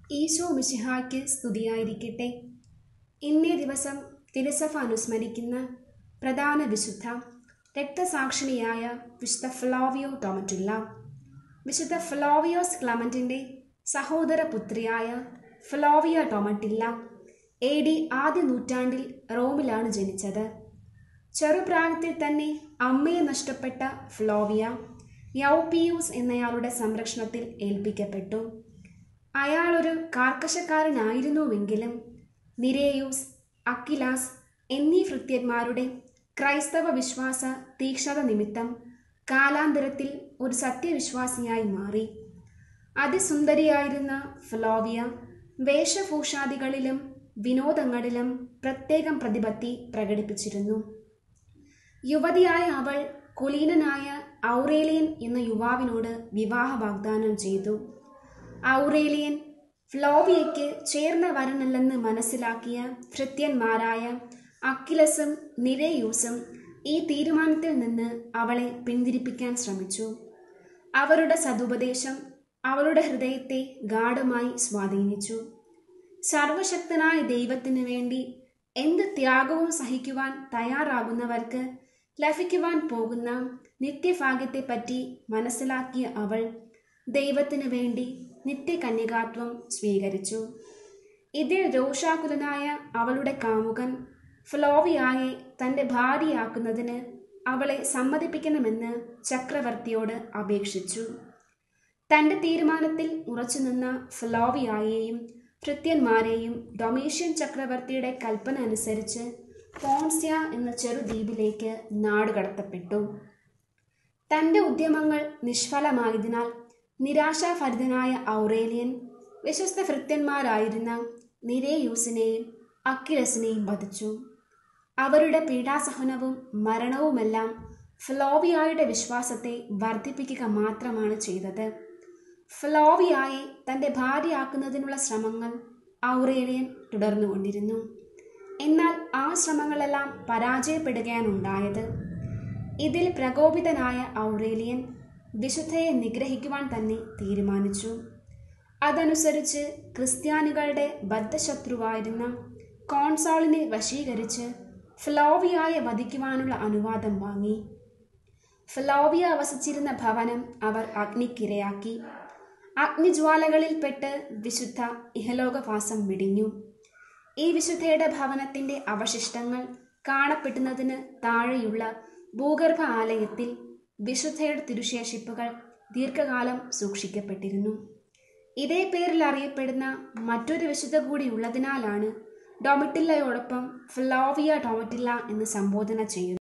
ഈശോ മിശിഹായ്ക്ക് സ്തുതിയായിരിക്കട്ടെ ഇന്നേ ദിവസം തിരുസഭ അനുസ്മരിക്കുന്ന പ്രധാന വിശുദ്ധ രക്തസാക്ഷിണിയായ വിശുദ്ധ ഫ്ലോവിയോ ടോമറ്റുള്ള വിശുദ്ധ ഫ്ലോവിയോസ് ക്ലമന്റിൻ്റെ സഹോദര പുത്രിയായ ഫ്ലോവിയ ടോമറ്റില്ല എ ഡി ആദ്യ നൂറ്റാണ്ടിൽ റോമിലാണ് ജനിച്ചത് ചെറുപ്രായത്തിൽ തന്നെ അമ്മയെ നഷ്ടപ്പെട്ട ഫ്ലോവിയ യൗപിയൂസ് എന്നയാളുടെ സംരക്ഷണത്തിൽ ഏൽപ്പിക്കപ്പെട്ടു അയാളൊരു കാർക്കശക്കാരനായിരുന്നുവെങ്കിലും നിരേയൂസ് അക്കിലാസ് എന്നീ ഭൃത്യന്മാരുടെ ക്രൈസ്തവ വിശ്വാസ തീക്ഷ്ണത നിമിത്തം കാലാന്തരത്തിൽ ഒരു സത്യവിശ്വാസിയായി മാറി അതിസുന്ദരിയായിരുന്ന ഫ്ലോവിയ വേഷഭൂഷാദികളിലും വിനോദങ്ങളിലും പ്രത്യേകം പ്രതിപത്തി പ്രകടിപ്പിച്ചിരുന്നു യുവതിയായ അവൾ കുലീനനായ ഔറേലിയൻ എന്ന യുവാവിനോട് വിവാഹ വാഗ്ദാനം ചെയ്തു ഔറേലിയൻ ഫ്ലോവിയയ്ക്ക് ചേർന്ന വരനല്ലെന്ന് മനസ്സിലാക്കിയ ഭൃത്യന്മാരായ അക്കിലസും നിരയൂസും ഈ തീരുമാനത്തിൽ നിന്ന് അവളെ പിന്തിരിപ്പിക്കാൻ ശ്രമിച്ചു അവരുടെ സതുപദേശം അവളുടെ ഹൃദയത്തെ ഗാഠമായി സ്വാധീനിച്ചു സർവശക്തനായ ദൈവത്തിനു വേണ്ടി എന്ത് ത്യാഗവും സഹിക്കുവാൻ തയ്യാറാകുന്നവർക്ക് ലഭിക്കുവാൻ പോകുന്ന നിത്യഭാഗ്യത്തെപ്പറ്റി മനസ്സിലാക്കിയ അവൾ ദൈവത്തിനു വേണ്ടി നിത്യകന്യകാത്വം സ്വീകരിച്ചു ഇതിൽ രോഷാകുലനായ അവളുടെ കാമുകൻ ഫ്ലോവിയായെ തൻ്റെ ഭാര്യയാക്കുന്നതിന് അവളെ സമ്മതിപ്പിക്കണമെന്ന് ചക്രവർത്തിയോട് അപേക്ഷിച്ചു തൻ്റെ തീരുമാനത്തിൽ ഉറച്ചുനിന്ന ഫ്ലോവിയായെയും ഭൃത്യന്മാരെയും ഡൊമേഷ്യൻ ചക്രവർത്തിയുടെ കൽപ്പന അനുസരിച്ച് പോൺസ്യ എന്ന ചെറുദ്വീപിലേക്ക് നാടുകടത്തപ്പെട്ടു തൻ്റെ ഉദ്യമങ്ങൾ നിഷ്ഫലമായതിനാൽ നിരാശാഭരിതനായ ഔറേലിയൻ വിശ്വസ്ത ഭൃത്യന്മാരായിരുന്ന നിരേയൂസിനെയും അക്കിലസിനെയും വധിച്ചു അവരുടെ പീഡാസഹനവും മരണവുമെല്ലാം ഫ്ലോവിയായുടെ വിശ്വാസത്തെ വർദ്ധിപ്പിക്കുക മാത്രമാണ് ചെയ്തത് ഫ്ലോവിയായെ തൻ്റെ ഭാര്യയാക്കുന്നതിനുള്ള ശ്രമങ്ങൾ ഔറേലിയൻ തുടർന്നുകൊണ്ടിരുന്നു എന്നാൽ ആ ശ്രമങ്ങളെല്ലാം പരാജയപ്പെടുകയാണ് ഉണ്ടായത് ഇതിൽ പ്രകോപിതനായ ഔറേലിയൻ വിശുദ്ധയെ നിഗ്രഹിക്കുവാൻ തന്നെ തീരുമാനിച്ചു അതനുസരിച്ച് ക്രിസ്ത്യാനികളുടെ ബദ്ധശത്രുവായിരുന്ന കോൺസാളിനെ വശീകരിച്ച് ഫ്ലോവിയായെ വധിക്കുവാനുള്ള അനുവാദം വാങ്ങി ഫ്ലോവിയ വസിച്ചിരുന്ന ഭവനം അവർ അഗ്നിക്കിരയാക്കി അഗ്നിജ്വാലകളിൽപ്പെട്ട് വിശുദ്ധ ഇഹലോകവാസം വിടിഞ്ഞു ഈ വിശുദ്ധയുടെ ഭവനത്തിന്റെ അവശിഷ്ടങ്ങൾ കാണപ്പെടുന്നതിന് താഴെയുള്ള ഭൂഗർഭ ആലയത്തിൽ വിശുദ്ധയുടെ തിരുശേഷിപ്പുകൾ ദീർഘകാലം സൂക്ഷിക്കപ്പെട്ടിരുന്നു ഇതേ പേരിൽ അറിയപ്പെടുന്ന മറ്റൊരു വിശുദ്ധ കൂടി ഉള്ളതിനാലാണ് ഡൊമറ്റില്ലയോടൊപ്പം ഫ്ലോവിയ ഡൊമറ്റില്ല എന്ന് സംബോധന ചെയ്യുന്നത്